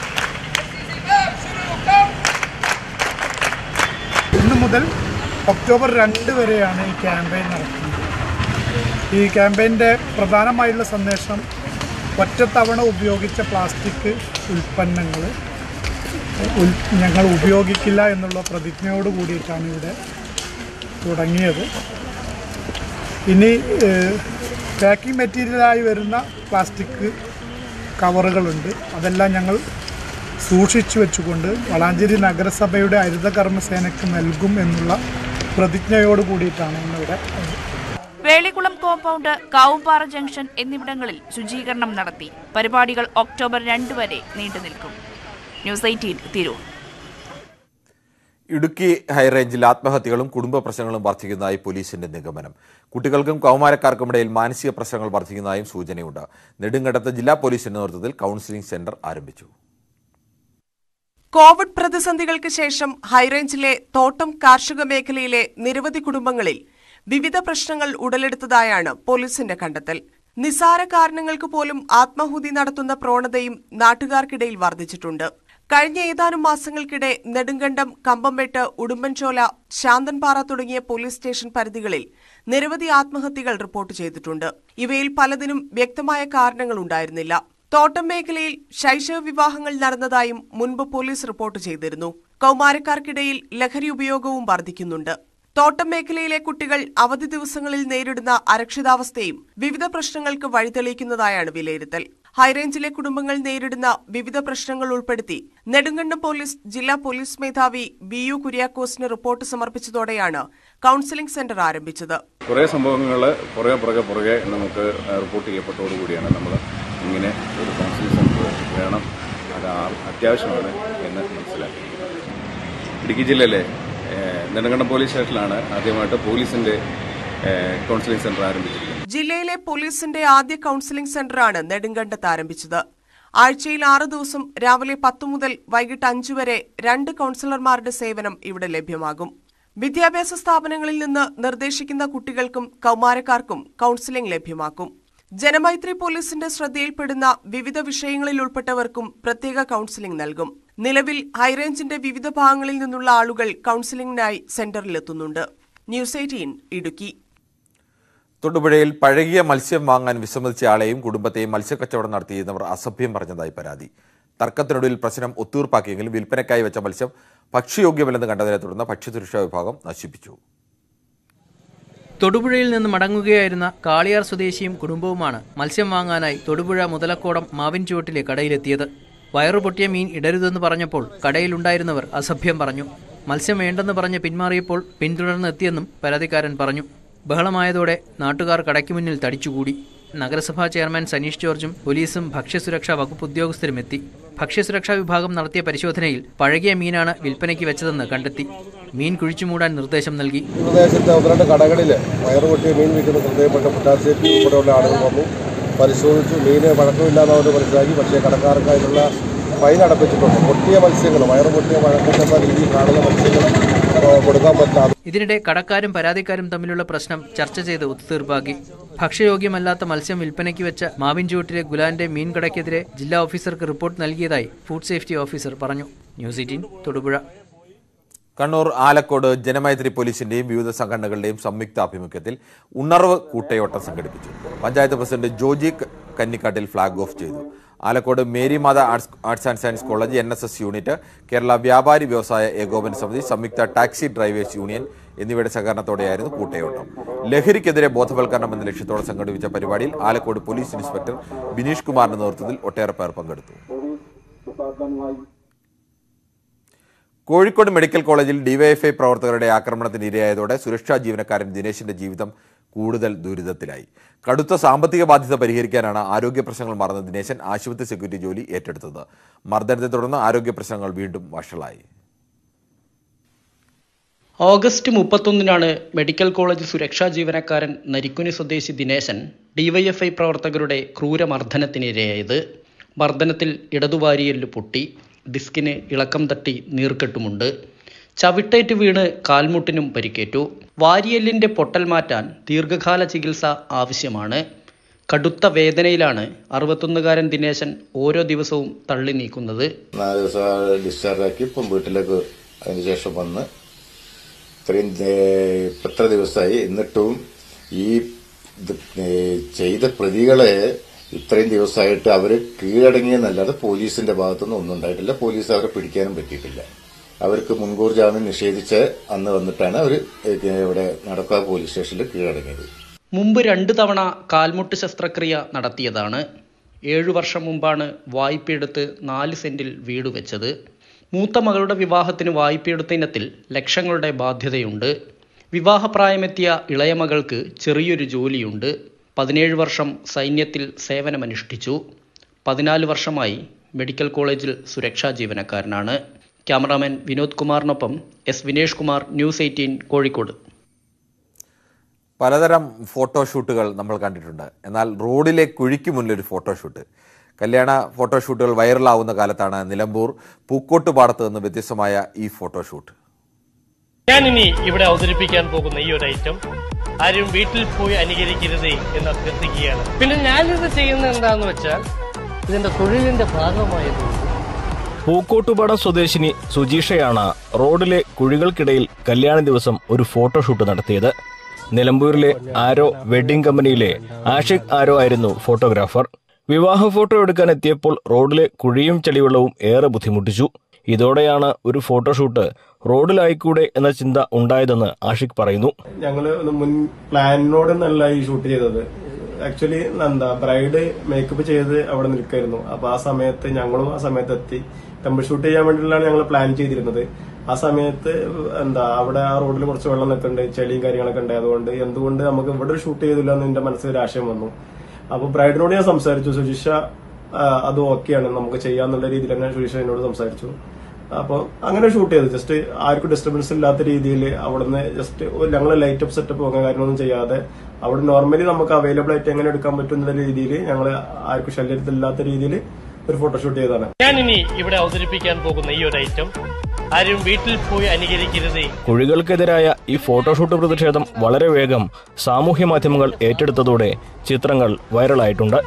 ഇന്നു മുതൽ ഒക്ടോബർ രണ്ട് വരെയാണ് ഈ ക്യാമ്പയിൻ നടക്കുന്നത് ഈ ക്യാമ്പയിൻ്റെ പ്രധാനമായുള്ള സന്ദേശം ഒറ്റത്തവണ ഉപയോഗിച്ച പ്ലാസ്റ്റിക് ഉൽപ്പന്നങ്ങൾ ഉൽ ഞങ്ങൾ ഉപയോഗിക്കില്ല എന്നുള്ള പ്രതിജ്ഞയോട് കൂടിയിട്ടാണ് ഇവിടെ തുടങ്ങിയത് ഇനി പാക്കിംഗ് മെറ്റീരിയലായി വരുന്ന പ്ലാസ്റ്റിക് കവറുകളുണ്ട് അതെല്ലാം ഞങ്ങൾ സൂക്ഷിച്ചു വെച്ചുകൊണ്ട് വളാഞ്ചേരി നഗരസഭയുടെ ഹരിതകർമ്മസേനയ്ക്ക് നൽകും എന്നുള്ള പ്രതിജ്ഞയോട് കൂടിയിട്ടാണ് ഇന്നിവിടെ വേളികുളം കോമ്പൗണ്ട് കാവുംപാറ ജംഗ്ഷൻ എന്നിവിടങ്ങളിൽ ശുചീകരണം നടത്തി പരിപാടികൾ ഒക്ടോബർ രണ്ട് വരെ നീണ്ടുനിൽക്കും ന്യൂസ് എയ്റ്റീൻ തിരൂർ ഇടുക്കി ഹൈറേഞ്ചിൽ ആത്മഹത്യകളും കുടുംബ പ്രശ്നങ്ങളും വർദ്ധിക്കുന്നതായി പോലീസിന്റെ നിഗമനം കുട്ടികൾക്കും കൗമാരക്കാർക്കുമിടയിൽ മാനസിക പ്രശ്നങ്ങൾ വർദ്ധിക്കുന്നതായും സൂചനയുണ്ട് നെടുങ്കണ്ടത്ത് ജില്ലാ പോലീസിന്റെ നേതൃത്വത്തിൽ കൌൺസിലിംഗ് സെന്റർ ആരംഭിച്ചു കോവിഡ് പ്രതിസന്ധികൾക്ക് ശേഷം ഹൈറേഞ്ചിലെ തോട്ടം കാർഷിക മേഖലയിലെ നിരവധി കുടുംബങ്ങളിൽ വിവിധ പ്രശ്നങ്ങൾ ഉടലെടുത്തതായാണ് പോലീസിന്റെ കണ്ടെത്തൽ നിസാര കാരണങ്ങൾക്ക് പോലും ആത്മാഹുതി നടത്തുന്ന പ്രവണതയും നാട്ടുകാർക്കിടയിൽ വർദ്ധിച്ചിട്ടുണ്ട് കഴിഞ്ഞ ഏതാനും മാസങ്ങൾക്കിടെ നെടുങ്കണ്ടം കമ്പംമെട്ട് ഉടുമ്പൻചോല ശാന്തൻപാറ തുടങ്ങിയ പോലീസ് സ്റ്റേഷൻ പരിധികളിൽ നിരവധി ആത്മഹത്യകൾ റിപ്പോർട്ട് ചെയ്തിട്ടുണ്ട് ഇവയിൽ പലതിനും വ്യക്തമായ കാരണങ്ങൾ ഉണ്ടായിരുന്നില്ല തോട്ടം മേഖലയിൽ ശൈശവ വിവാഹങ്ങൾ നടന്നതായും മുൻപ് പോലീസ് റിപ്പോർട്ട് ചെയ്തിരുന്നു കൌമാരക്കാർക്കിടയിൽ ലഹരി ഉപയോഗവും വർദ്ധിക്കുന്നുണ്ട് തോട്ടം മേഖലയിലെ കുട്ടികൾ അവധി ദിവസങ്ങളിൽ നേരിടുന്ന അരക്ഷിതാവസ്ഥയും വിവിധ പ്രശ്നങ്ങൾക്ക് വഴിതെളിയിക്കുന്നതായാണ് വിലയിരുത്തൽ ഹൈറേഞ്ചിലെ കുടുംബങ്ങൾ നേരിടുന്ന വിവിധ പ്രശ്നങ്ങൾ ഉൾപ്പെടുത്തി നെടുങ്കണ്ടം പോലീസ് ജില്ലാ പോലീസ് മേധാവി ബി യു കുര്യാക്കോസിന് റിപ്പോർട്ട് സമർപ്പിച്ചതോടെയാണ് കൌൺസിലിംഗ് സെന്റർ ആരംഭിച്ചത് കുറേ സംഭവങ്ങൾ പുറകെ പുറകെ പുറകെ നമുക്ക് റിപ്പോർട്ട് ചെയ്യപ്പെട്ടതോടുകൂടിയാണ് നമ്മൾ ഇങ്ങനെ ഒരു കൗൺസിലിംഗ് സെന്റർ വേണം അത് അത്യാവശ്യമാണ് എന്ന് മനസ്സിലാക്കി ഇടുക്കി ജില്ലയിലെ നെടുങ്കണ്ടം പോലീസ് സ്റ്റേഷനിലാണ് ആദ്യമായിട്ട് പോലീസിന്റെ കൗൺസിലിംഗ് സെന്റർ ആരംഭിച്ചിരിക്കുന്നത് ജില്ലയിലെ പോലീസിന്റെ ആദ്യ കൌൺസിലിംഗ് സെന്ററാണ് നെടുങ്കണ്ടത്ത് ആരംഭിച്ചത് ആഴ്ചയിൽ ആറ് ദിവസം രാവിലെ പത്തു മുതൽ വൈകിട്ട് അഞ്ചു വരെ രണ്ട് കൌൺസിലർമാരുടെ സേവനം ഇവിടെ ലഭ്യമാകും വിദ്യാഭ്യാസ സ്ഥാപനങ്ങളിൽ നിന്ന് നിർദ്ദേശിക്കുന്ന കുട്ടികൾക്കും കൌമാരക്കാർക്കും കൌൺസിലിംഗ് ലഭ്യമാക്കും ജനമൈത്രി പോലീസിന്റെ ശ്രദ്ധയിൽപ്പെടുന്ന വിവിധ വിഷയങ്ങളിൽ ഉൾപ്പെട്ടവർക്കും പ്രത്യേക കൌൺസിലിംഗ് നൽകും നിലവിൽ ഹൈറേഞ്ചിന്റെ വിവിധ ഭാഗങ്ങളിൽ നിന്നുള്ള ആളുകൾ കൌൺസിലിംഗിനായി സെന്ററിലെത്തുന്നുണ്ട് ന്യൂസ് എയ്റ്റീൻ ഇടുക്കി തൊടുപുഴയിൽ പഴകിയ മത്സ്യം വാങ്ങാൻ വിസമ്മതിച്ച ആളെയും കുടുംബത്തെയും മത്സ്യക്കച്ചവടം നടത്തിയിരുന്നവർ അസഭ്യം പറഞ്ഞതായി പരാതി തർക്കത്തിനൊടുവിൽ പ്രശ്നം ഒത്തൂർപ്പാക്കിയെങ്കിലും വിൽപ്പനയ്ക്കായി വെച്ച മത്സ്യം ഭക്ഷ്യയോഗ്യമല്ലെന്ന് കണ്ടതിനെ തുടർന്ന് ഭക്ഷ്യസുരക്ഷാ വിഭാഗം നശിപ്പിച്ചു തൊടുപുഴയിൽ നിന്ന് മടങ്ങുകയായിരുന്ന കാളിയാർ സ്വദേശിയും കുടുംബവുമാണ് മത്സ്യം വാങ്ങാനായി തൊടുപുഴ മുതലക്കോടം മാവിൻ ചുവട്ടിലെ കടയിലെത്തിയത് വയറുപൊട്ടിയ മീൻ ഇടരുതെന്ന് പറഞ്ഞപ്പോൾ കടയിലുണ്ടായിരുന്നവർ അസഭ്യം പറഞ്ഞു മത്സ്യം വേണ്ടെന്ന് പറഞ്ഞ് പിന്മാറിയപ്പോൾ പിന്തുടർന്ന് എത്തിയെന്നും പരാതിക്കാരൻ പറഞ്ഞു ബഹളമായതോടെ നാട്ടുകാർ കടയ്ക്ക് മുന്നിൽ തടിച്ചുകൂടി നഗരസഭാ ചെയർമാൻ സനീഷ് ജോർജും പോലീസും ഭക്ഷ്യസുരക്ഷാ വകുപ്പ് ഉദ്യോഗസ്ഥരും എത്തി ഭക്ഷ്യസുരക്ഷാ വിഭാഗം നടത്തിയ പരിശോധനയിൽ പഴകിയ മീനാണ് വിൽപ്പനയ്ക്ക് വെച്ചതെന്ന് കണ്ടെത്തി മീൻ കുഴിച്ചുമൂടാൻ നിർദ്ദേശം നൽകി പ്രദേശത്തെ ഒന്ന് രണ്ട് കടകളിൽ വയറുപൊട്ടിയ മീൻ വിൽക്കുന്ന ശ്രദ്ധയിൽപ്പെട്ട പുട്ടാശ്ശേരി ഉൾപ്പെടെയുള്ള ആളുകൾ വന്നു പരിശോധിച്ചു മീന് പഴക്കമില്ലാന്ന് അവർ മനസ്സിലാക്കി പക്ഷേ കടക്കാർക്ക് അതിനുള്ള ഫൈൻ അടപ്പിച്ചിട്ടുണ്ട് പൊട്ടിയ മത്സ്യങ്ങൾ വയറ് പൊട്ടിയ വഴക്കത്തെന്ന രീതിയിൽ കാണുന്ന മത്സ്യങ്ങൾ ആ, കൊടുക്കാൻ പറ്റാതെ ഇതിനിടെ കടക്കാരും പരാതിക്കാരും തമ്മിലുള്ള പ്രശ്നം ചർച്ച ചെയ്ത് ഒത്തുതീർപ്പാക്കി ഭക്ഷ്യയോഗ്യമല്ലാത്ത മത്സ്യം വിൽപ്പനയ്ക്ക് വെച്ച മാവിൻചുവട്ടിലെ ഗുലാന്റെ മീൻ കടയ്ക്കെതിരെ ജില്ലാ ഓഫീസർക്ക് റിപ്പോർട്ട് നൽകിയതായി ഫുഡ് സേഫ്റ്റി ഓഫീസർ പറഞ്ഞു ന്യൂസ് എയ്റ്റീൻ തൊടുപുഴ കണ്ണൂർ ആലക്കോട് ജനമൈത്രി പോലീസിന്റെയും വിവിധ സംഘടനകളുടെയും സംയുക്ത ആഭിമുഖ്യത്തിൽ ഉണർവ് കൂട്ടയോട്ടം സംഘടിപ്പിച്ചു പഞ്ചായത്ത് പ്രസിഡന്റ് ജോജി ക- കന്നിക്കാട്ടിൽ ഫ്ളാഗ് ഓഫ് ചെയ്തു Alakode Marymatha arts arts and science college N S S unit Kerala Vyapari Vyavasaya ഏകോപന സമിതി സംയുക്ത ടാക്സി ഡ്രൈവേഴ്സ് യൂണിയൻ എന്നിവയുടെ സഹകരണത്തോടെയായിരുന്നു കൂട്ടയോട്ടം ലഹരിക്കെതിരെ ബോധവൽക്കരണം എന്ന ലക്ഷ്യത്തോടെ സംഘടിപ്പിച്ച പരിപാടിയിൽ ആലക്കോട് പോലീസ് ഇൻസ്പെക്ടർ ബിനീഷ് കുമാറിന്റെ നേതൃത്വത്തിൽ ഒട്ടേറെ പേർ പങ്കെടുത്തു കോഴിക്കോട് മെഡിക്കൽ കോളേജിൽ ഡിവൈഎഫ്ഐ പ്രവർത്തകരുടെ ആക്രമണത്തിന് ഇരയായതോടെ സുരക്ഷാ ജീവനക്കാരൻ ദിനേശിന്റെ ജീവിതം കൂടുതൽ ദുരിതത്തിലായി കടുത്ത സാമ്പത്തിക ബാധ്യത പരിഹരിക്കാനാണ് ആരോഗ്യ പ്രശ്നങ്ങൾ മറന്ന ദിനേശൻ ആശുപത്രി സെക്യൂരിറ്റി ജോലി ഏറ്റെടുത്തത് മർദ്ദനത്തെ തുടർന്ന് ആരോഗ്യ പ്രശ്നങ്ങൾ വീണ്ടും വഷളായി ഓഗസ്റ്റ് മുപ്പത്തൊന്നിനാണ് മെഡിക്കൽ കോളേജ് സുരക്ഷാ ജീവനക്കാരൻ നരിക്കുനി സ്വദേശി ദിനേശൻ ഡിവൈഎഫ്ഐ പ്രവർത്തകരുടെ ക്രൂരമർദ്ദനത്തിനിരയായത് മർദ്ദനത്തിൽ ഇടതുവാരിയെല്ല് പൊട്ടി ഡിസ്കിന് ഇളക്കം തട്ടി നീർക്കെട്ടുമുണ്ട് ചവിട്ടേറ്റ് വീണ് കാൽമുട്ടിനും പരിക്കേറ്റു വാരിയെല്ലിൻ്റെ പൊട്ടൽ മാറ്റാൻ ദീർഘകാല ചികിത്സ ആവശ്യമാണ് കടുത്ത വേദനയിലാണ് അറുപത്തൊന്നുകാരൻ ദിനേശൻ ഓരോ ദിവസവും തള്ളി നീക്കുന്നത് നാല് ദിവസം ഡിസ്ചാർജ് ആക്കി ഇപ്പം വീട്ടിലേക്ക് അതിനുശേഷം വന്ന് ഇത്രയും ഏഹ്, ഇപ്പം എത്ര ദിവസമായി എന്നിട്ടും ഈ ഇത് ഏഹ്, ചെയ്ത പ്രതികളെ ഇത്രയും ദിവസമായിട്ട് അവർ കീഴടങ്ങിയെന്നല്ലാതെ പോലീസിന്റെ ഭാഗത്തുനിന്ന് ഒന്നും ഉണ്ടായിട്ടില്ല പോലീസ് അവരെ പിടിക്കാനും പറ്റിയിട്ടില്ല അവർക്ക് മുൻകൂർ ജാമ്യം നിഷേധിച്ച് അന്ന് വന്നിട്ടാണ് അവർ ഇവിടെ നടക്കാവ് പോലീസ് സ്റ്റേഷനിൽ കീഴടങ്ങിയത് മുമ്പ് രണ്ട് തവണ കാൽമുട്ട് ശസ്ത്രക്രിയ നടത്തിയതാണ് ഏഴു വർഷം മുമ്പാണ് വായ്പയെടുത്ത് നാല് സെന്റിൽ വീട് വെച്ചത് മൂത്ത മകളുടെ വിവാഹത്തിന് വായ്പയെടുത്ത ഇനത്തിൽ ലക്ഷങ്ങളുടെ ബാധ്യതയുണ്ട് വിവാഹപ്രായമെത്തിയ ഇളയ മകൾക്ക് ചെറിയൊരു ജോലിയുണ്ട് പതിനേഴ് വർഷം സൈന്യത്തിൽ സേവനമനുഷ്ഠിച്ചു പതിനാല് വർഷമായി മെഡിക്കൽ കോളേജിൽ സുരക്ഷാ ജീവനക്കാരനാണ് ക്യാമറാമാൻ വിനോദ് കുമാറിനൊപ്പം S Vinesh Kumar news eighteen Kozhikode പലതരം ഫോട്ടോഷൂട്ടുകൾ നമ്മൾ കണ്ടിട്ടുണ്ട് എന്നാൽ റോഡിലെ കുഴിക്ക് മുന്നിലൊരു ഫോട്ടോഷൂട്ട് കല്യാണ ഫോട്ടോഷൂട്ടുകൾ വൈറലാവുന്ന കാലത്താണ് നിലമ്പൂർ പൂക്കോട്ടുപാടത്ത് നിന്ന് വ്യത്യസ്തമായ ഈ ഫോട്ടോഷൂട്ട് ഞാനിനി ഇവിടെ അവതരിപ്പിക്കാൻ പോകുന്ന ഈ ഒരു ഐറ്റം ആരും വീട്ടിൽ പോയി അനുകരിക്കരുതേ എന്ന് അഭ്യർത്ഥിക്കുകയാണ് പിന്നെ ഞാനിത് ചെയ്യുന്നത് എന്താന്ന് വെച്ചാൽ ഇതിന്റെ തൊഴിലിന്റെ ഭാഗമായതുകൊണ്ട് പൂക്കോട്ടുപാടം സ്വദേശിനി സുജീഷയാണ് റോഡിലെ കുഴികൾക്കിടയിൽ കല്യാണ ദിവസം ഒരു ഫോട്ടോഷൂട്ട് നടത്തിയത് നിലമ്പൂരിലെ ആരോ വെഡ്ഡിംഗ് കമ്പനിയിലെ ആഷിഖ് ആരോ ആയിരുന്നു ഫോട്ടോഗ്രാഫർ വിവാഹ ഫോട്ടോ എടുക്കാൻ എത്തിയപ്പോൾ റോഡിലെ കുഴിയും ചെളിവെള്ളവും ഏറെ ബുദ്ധിമുട്ടിച്ചു ഇതോടെയാണ് ഒരു ഫോട്ടോഷൂട്ട് റോഡിലായിക്കൂടെ എന്ന ചിന്ത ഉണ്ടായതെന്ന് ആഷിഖ് പറയുന്നു ഞങ്ങള് ഒന്ന് മുൻ പ്ലാനിനോട് നല്ല ഈ ഷൂട്ട് ചെയ്തത് ആക്ച്വലി എന്താ ബ്രൈഡ് മേക്കപ്പ് ചെയ്ത് അവിടെ നിൽക്കായിരുന്നു അപ്പൊ ആ സമയത്ത് ഞങ്ങളും ആ സമയത്ത് എത്തി ടെമ്പിൾ ഷൂട്ട് ചെയ്യാൻ വേണ്ടിയിട്ടാണ് ഞങ്ങൾ പ്ലാൻ ചെയ്തിരുന്നത് ആ സമയത്ത് എന്താ അവിടെ ആ റോഡിൽ കുറച്ച് വെള്ളം നിൽക്കുന്നുണ്ട് ചെളിയും കാര്യങ്ങളൊക്കെ ഉണ്ട് അതുകൊണ്ട് എന്തുകൊണ്ട് നമുക്ക് ഇവിടെ ഒരു ഷൂട്ട് ചെയ്തില്ല എന്ന് എന്റെ മനസ്സിൽ ഒരു ആശയം വന്നു അപ്പൊ ബ്രൈഡിനോട് ഞാൻ സംസാരിച്ചു സുജിഷ ആ, അത് ഓക്കെയാണ് നമുക്ക് ചെയ്യാന്നുള്ള രീതിയിൽ തന്നെ സുജിഷ എന്നോട് സംസാരിച്ചു അപ്പൊ അങ്ങനെ ഷൂട്ട് ചെയ്തു ജസ്റ്റ് ആർക്കും ഡിസ്റ്റർബൻസ് ഇല്ലാത്ത രീതിയിൽ അവിടുന്ന് ജസ്റ്റ് ഞങ്ങൾ ലൈറ്റ് അപ്പ് സെറ്റപ്പ് അങ്ങനെ കാര്യങ്ങളൊന്നും ചെയ്യാതെ അവിടെ നോർമലി നമുക്ക് അവൈലബിൾ ആയിട്ട് എങ്ങനെ എടുക്കാൻ പറ്റും എന്നുള്ള രീതിയിൽ ഞങ്ങൾ ആർക്കും ശല്യത്തിലില്ലാത്ത രീതിയിൽ ഒരു ഫോട്ടോഷൂട്ട് ചെയ്തതാണ് ഞാനിനി ഇവിടെ അവതരിപ്പിക്കാൻ പോകുന്ന ഈ ഒരു ഐറ്റം ആരും വീട്ടിൽ പോയി അനുകരിക്കരുതേ കുഴികൾക്കെതിരായ ഈ ഫോട്ടോഷൂട്ട് പ്രതിഷേധം വളരെ വേഗം സാമൂഹ്യ മാധ്യമങ്ങൾ ഏറ്റെടുത്തതോടെ ചിത്രങ്ങൾ വൈറലായിട്ടുണ്ട്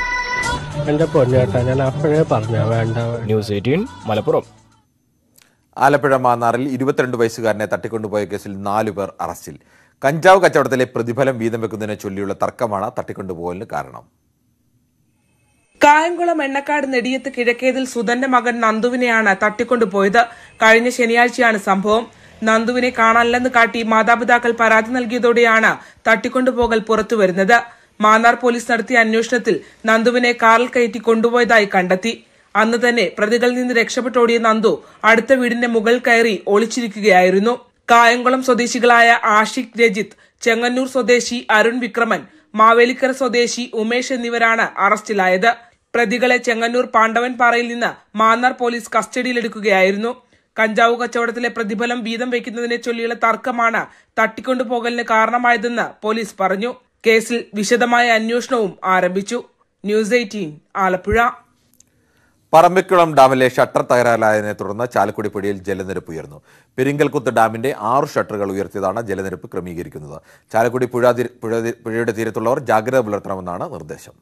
എന്റെ പൊന്നേട്ടാ ഞാൻ അപ്പോഴേ പറഞ്ഞ വേണ്ട ന്യൂസ് എയ്റ്റീൻ മലപ്പുറം ആലപ്പുഴ മാന്നാറിൽ ഇരുപത്തിരണ്ട് വയസ്സുകാരനെ തട്ടിക്കൊണ്ടുപോയ കേസിൽ നാലു പേർ അറസ്റ്റിൽ കഞ്ചാവ് കച്ചവടത്തിലെ പ്രതിഫലം വീതം വെക്കുന്നതിനെ ചൊല്ലിയുള്ള തർക്കമാണ് തട്ടിക്കൊണ്ടുപോകലിന് കാരണം കായംകുളം എണ്ണക്കാട് നെടിയത്ത് കിഴക്കേതിൽ സുധന്റെ മകൻ നന്ദുവിനെയാണ് തട്ടിക്കൊണ്ടുപോയത് കഴിഞ്ഞ ശനിയാഴ്ചയാണ് സംഭവം നന്ദുവിനെ കാണാനില്ലെന്ന് കാട്ടി മാതാപിതാക്കൾ പരാതി നൽകിയതോടെയാണ് തട്ടിക്കൊണ്ടുപോകൽ പുറത്തുവരുന്നത് മാന്നാർ പോലീസ് നടത്തിയ അന്വേഷണത്തിൽ നന്ദുവിനെ കാറിൽ കയറ്റി കൊണ്ടുപോയതായി കണ്ടെത്തി അന്ന് തന്നെ പ്രതികളിൽ നിന്ന് രക്ഷപ്പെട്ടോടിയ നന്ദു അടുത്ത വീടിന്റെ മുകൾ കയറി ഒളിച്ചിരിക്കുകയായിരുന്നു കായംകുളം സ്വദേശികളായ ആഷിഖ് രജിത്ത് ചെങ്ങന്നൂർ സ്വദേശി അരുൺ വിക്രമൻ മാവേലിക്കര സ്വദേശി ഉമേഷ് എന്നിവരാണ് അറസ്റ്റിലായത് പ്രതികളെ ചെങ്ങന്നൂർ പാണ്ഡവൻപാറയിൽ നിന്ന് മാന്നാർ പോലീസ് കസ്റ്റഡിയിലെടുക്കുകയായിരുന്നു കഞ്ചാവ് കച്ചവടത്തിലെ പ്രതിഫലം വീതം വയ്ക്കുന്നതിനെ ചൊല്ലിയുള്ള തർക്കമാണ് തട്ടിക്കൊണ്ടുപോകലിന് കാരണമായതെന്ന് പോലീസ് പറഞ്ഞു കേസിൽ വിശദമായ അന്വേഷണവും ആരംഭിച്ചു ന്യൂസ് എയ്റ്റീൻ ആലപ്പുഴ പറമ്പിക്കുളം ഡാമിലെ ഷട്ടർ തകരാറിലായതിനെ തുടർന്ന് ചാലക്കുടി പുഴയിൽ ജലനിരപ്പ് ഉയർന്നു പെരിങ്കൽകുത്ത് ഡാമിന്റെ ആറ് ഷട്ടറുകൾ ഉയർത്തിയതാണ് ജലനിരപ്പ് ക്രമീകരിക്കുന്നത് ചാലക്കുടി പുഴ തീര- പുഴ തീ- പുഴയുടെ തീരത്തുള്ളവർ ജാഗ്രത പുലർത്തണമെന്നാണ് നിർദ്ദേശം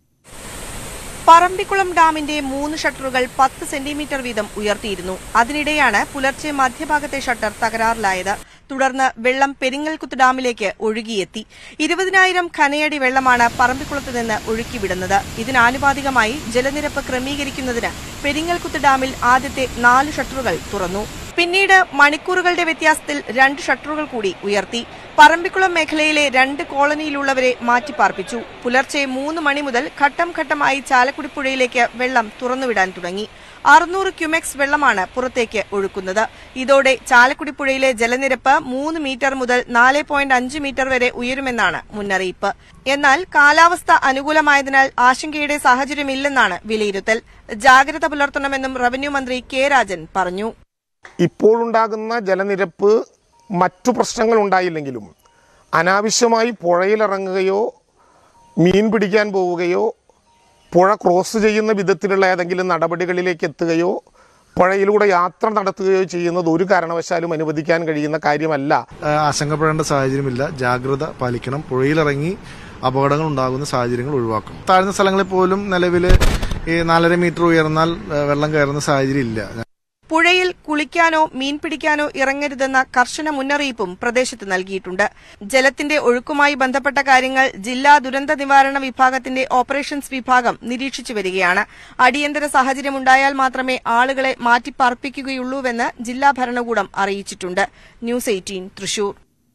പറമ്പിക്കുളം ഡാമിന്റെ മൂന്ന് ഷട്ടറുകൾ പത്ത് സെന്റിമീറ്റർ വീതം ഉയർത്തിയിരുന്നു അതിനിടെയാണ് പുലർച്ചെ മധ്യഭാഗത്തെ ഷട്ടർ തകരാറിലായത് തുടർന്ന് വെള്ളം പെരിങ്ങൽകുത്ത് ഡാമിലേക്ക് ഒഴുകിയെത്തി ഇരുപതിനായിരം ഖനയടി വെള്ളമാണ് പറമ്പിക്കുളത്ത് നിന്ന് ഒഴുക്കിവിടുന്നത് ഇതിനാനുപാതികമായി ജലനിരപ്പ് ക്രമീകരിക്കുന്നതിന് പെരിങ്ങൽകുത്ത് ഡാമിൽ ആദ്യത്തെ നാല് ഷട്ടറുകൾ തുറന്നു പിന്നീട് മണിക്കൂറുകളുടെ വ്യത്യാസത്തിൽ രണ്ട് ഷട്ടറുകൾ കൂടി ഉയർത്തി പറമ്പിക്കുളം മേഖലയിലെ രണ്ട് കോളനിയിലുള്ളവരെ മാറ്റിപ്പാർപ്പിച്ചു പുലർച്ചെ മൂന്ന് മണി മുതൽ ഘട്ടം ഘട്ടമായി ചാലക്കുടി പുഴയിലേക്ക് വെള്ളം തുറന്നുവിടാൻ തുടങ്ങി അറുന്നൂറ് ക്യുമെക്സ് വെള്ളമാണ് പുറത്തേക്ക് ഒഴുക്കുന്നത് ഇതോടെ ചാലക്കുടി പുഴയിലെ ജലനിരപ്പ് മൂന്ന് മീറ്റർ മുതൽ നാല് പോയിന്റ് അഞ്ച് മീറ്റർ വരെ ഉയരുമെന്നാണ് മുന്നറിയിപ്പ് എന്നാൽ കാലാവസ്ഥ അനുകൂലമായതിനാൽ ആശങ്കയുടെ സാഹചര്യമില്ലെന്നാണ് വിലയിരുത്തൽ ജാഗ്രത പുലർത്തണമെന്നും റവന്യൂ മന്ത്രി കെ രാജൻ പറഞ്ഞു ഇപ്പോഴുണ്ടാകുന്ന ജലനിരപ്പ് മറ്റു പ്രശ്നങ്ങൾ ഉണ്ടായില്ലെങ്കിലും അനാവശ്യമായി പുഴയിലിറങ്ങുകയോ മീൻ പിടിക്കാൻ പോവുകയോ പുഴ ക്രോസ് ചെയ്യുന്ന വിധത്തിലുള്ള ഏതെങ്കിലും നടപടികളിലേക്ക് എത്തുകയോ പുഴയിലൂടെ യാത്ര നടത്തുകയോ ചെയ്യുന്നത് ഒരു കാരണവശാലും അനുവദിക്കാൻ കഴിയുന്ന കാര്യമല്ല ആ, ആശങ്കപ്പെടേണ്ട സാഹചര്യമില്ല ജാഗ്രത പാലിക്കണം പുഴയിലിറങ്ങി അപകടങ്ങൾ ഉണ്ടാകുന്ന സാഹചര്യങ്ങൾ ഒഴിവാക്കണം താഴ്ന്ന സ്ഥലങ്ങളിൽ പോലും നിലവിൽ ഈ നാലര മീറ്റർ ഉയർന്നാൽ ആ, വെള്ളം കയറുന്ന സാഹചര്യം ഇല്ല പുഴയിൽ കുളിക്കാനോ മീൻ പിടിക്കാനോ ഇറങ്ങരുതെന്ന കർശന മുന്നറിയിപ്പും പ്രദേശത്ത് നൽകിയിട്ടുണ്ട് ജലത്തിന്റെ ഒഴുക്കുമായി ബന്ധപ്പെട്ട കാര്യങ്ങൾ ജില്ലാ ദുരന്ത നിവാരണ വിഭാഗത്തിന്റെ ഓപ്പറേഷൻസ് വിഭാഗം നിരീക്ഷിച്ചു വരികയാണ് അടിയന്തര സാഹചര്യമുണ്ടായാൽ മാത്രമേ ആളുകളെ മാറ്റിപ്പാർപ്പിക്കുകയുള്ളൂവെന്ന് ജില്ലാ ഭരണകൂടം അറിയിച്ചിട്ടുണ്ട് ന്യൂസ് എയ്റ്റീൻ തൃശൂർ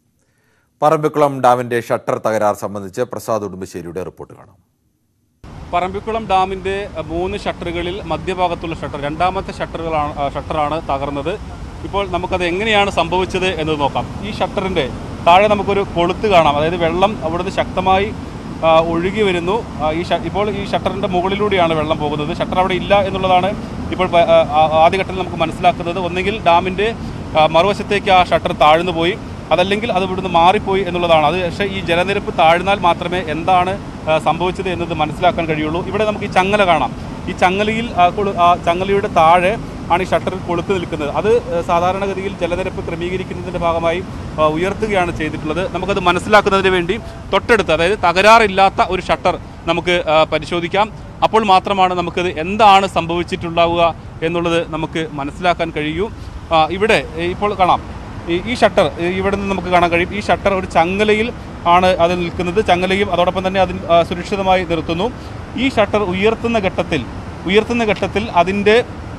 പറമ്പിക്കുളം ഡാമിന്റെ ഷട്ടർ തകരാർ സംബന്ധിച്ച് പ്രസാദ് ഉടുമ്പശ്ശേരിയുടെ റിപ്പോർട്ട് കാണാം പറമ്പിക്കുളം ഡാമിന്റെ അഹ്, മൂന്ന് ഷട്ടറുകളിൽ മധ്യഭാഗത്തുള്ള ഷട്ടർ രണ്ടാമത്തെ ഷട്ടറുകളാണ് അഹ്, ഷട്ടറാണ് തകർന്നത് ഇപ്പോൾ നമുക്കത് എങ്ങനെയാണ് സംഭവിച്ചത് എന്നത് നോക്കാം ഈ ഷട്ടറിന്റെ താഴെ നമുക്കൊരു കൊളുത്ത് കാണാം അതായത് വെള്ളം അവിടുന്ന് ശക്തമായി ആ, ഒഴുകി വരുന്നു ആ, ഈ ഷ- ഇപ്പോൾ ഈ ഷട്ടറിന്റെ മുകളിലൂടെയാണ് വെള്ളം പോകുന്നത് ഷട്ടർ അവിടെ ഇല്ല എന്നുള്ളതാണ് ഇപ്പോൾ പ- ആ, ആ, ആദ്യഘട്ടത്തിൽ നമുക്ക് മനസ്സിലാക്കുന്നത് ഒന്നെങ്കിൽ ഡാമിന്റെ ആ, മറുവശത്തേക്ക് ആ ഷട്ടർ താഴ്ന്നു പോയി അതല്ലെങ്കിൽ അത് ഇവിടുന്ന് മാറിപ്പോയി എന്നുള്ളതാണ് അത് പക്ഷേ ഈ ജലനിരപ്പ് താഴ്ന്നാൽ മാത്രമേ എന്താണ് ആ, സംഭവിച്ചത് എന്നത് മനസ്സിലാക്കാൻ കഴിയുള്ളൂ ഇവിടെ നമുക്ക് ഈ ചങ്ങല കാണാം ഈ ചങ്ങലയിൽ ആ കൊളു- ആ ചങ്ങലയുടെ താഴെ ആണ് ഈ ഷട്ടർ കൊളുത്ത് നിൽക്കുന്നത് അത് ആ, സാധാരണഗതിയിൽ ജലനിരപ്പ് ക്രമീകരിക്കുന്നതിൻ്റെ ഭാഗമായി ആ, ഉയർത്തുകയാണ് ചെയ്തിട്ടുള്ളത് നമുക്കത് മനസ്സിലാക്കുന്നതിന് വേണ്ടി തൊട്ടടുത്ത് അതായത് തകരാറില്ലാത്ത ഒരു ഷട്ടർ നമുക്ക് ആ, പരിശോധിക്കാം അപ്പോൾ മാത്രമാണ് നമുക്കത് എന്താണ് സംഭവിച്ചിട്ടുണ്ടാവുക എന്നുള്ളത് നമുക്ക് മനസ്സിലാക്കാൻ കഴിയൂ ആ, ഇവിടെ ഇപ്പോൾ കാണാം ഈ- ഈ ഷട്ടർ ഇവിടെ നിന്ന് നമുക്ക് കാണാൻ കഴിയും ഈ ഷട്ടർ ഒരു ചങ്ങലയിൽ ആണ് അത് നിൽക്കുന്നത് ചങ്ങലയും അതോടൊപ്പം തന്നെ അതിൽ ആ, സുരക്ഷിതമായി നിർത്തുന്നു ഈ ഷട്ടർ ഉയർത്തുന്ന ഘട്ടത്തിൽ ഉയർത്തുന്ന ഘട്ടത്തിൽ അതിൻ്റെ